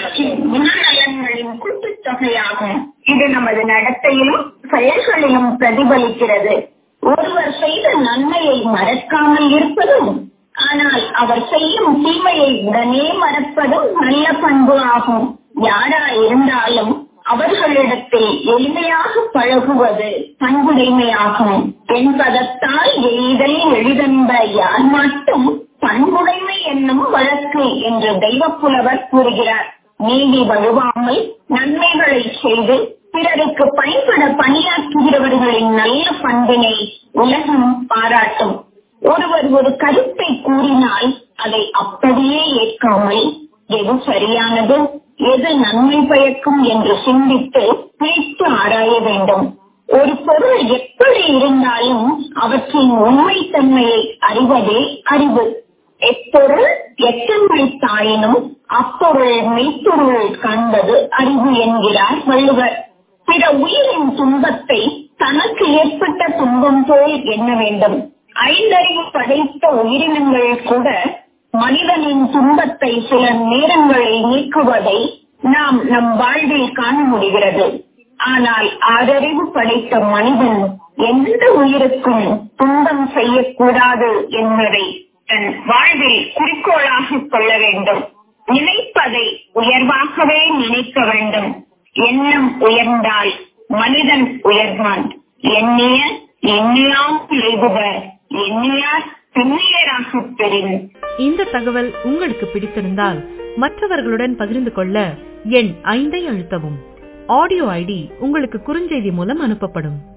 அவற்றின் குணநலன்களின் கூட்டுத்தொகையாகும் இது நமது நடத்தையிலும் செயல்களிலும் பிரதிபலிக்கிறது ஒருவர் செய்த நன்மையை மறக்காமல் இருப்பதும் ஆனால் அவர் செய்யும் தீமையை உடனே மறப்பதும் நல்ல பண்பு ஆகும் யாரா இருந்தாலும் அவர்களிடத்தில் எளிமையாக பழகுவது பண்புடைமையாகும் என்பதத்தால் எய்தல் எளிதென்ப யார் மட்டும் பண்புடைமை என்னும் வழக்கு என்று தெய்வப்புலவர் கூறுகிறார் நீதி வழுவாமல் நன்மைகளை செய்து பிறருக்கு பயன்பட பணியாற்றுகிறவர்களின் நல்ல பண்பினை உலகம் பாராட்டும் ஒருவர் ஒரு கருத்தை கூறினால் அதை அப்படியே ஏற்காமல் எது சரியானது எது நன்மை பயக்கும் என்று சிந்தித்து பிரித்து ஆராய வேண்டும் ஒரு பொருள் எப்படி இருந்தாலும் அவற்றின் உண்மைத்தன்மையை அறிவதே அறிவு எப்பொருள் எத்தன்மை தாயினும் அப்பொருள் மெய்ப்பொருள் காண்பது அறிவு என்கிறார் வள்ளுவர் பிற உயிரின் துன்பத்தை தனக்கு ஏற்பட்ட துன்பம் போல் எண்ண வேண்டும் ஐந்தறிவு படைத்த உயிரினங்கள் கூட மனிதனின் துன்பத்தை சில நேரங்களில் நீக்குவதை நாம் நம் வாழ்வில் காண முடிகிறது ஆனால் ஆறறிவு படைத்த மனிதன் எந்த உயிருக்கும் துன்பம் செய்யக்கூடாது என்பதை தன் வாழ்வில் குறிக்கோளாக கொள்ள வேண்டும் நினைப்பதை உயர்வாகவே நினைக்க வேண்டும் எண்ணம் உயர்ந்தால் மனிதன் உயர்வான் எண்ணிய எண்ணியாம் எழுதுவ எண்ணியார் பின்னியராக பெறும் இந்த தகவல் உங்களுக்கு பிடித்திருந்தால் மற்றவர்களுடன் பகிர்ந்து கொள்ள எண் ஐந்தை அழுத்தவும் ஆடியோ ஐடி உங்களுக்கு குறுஞ்செய்தி மூலம் அனுப்பப்படும்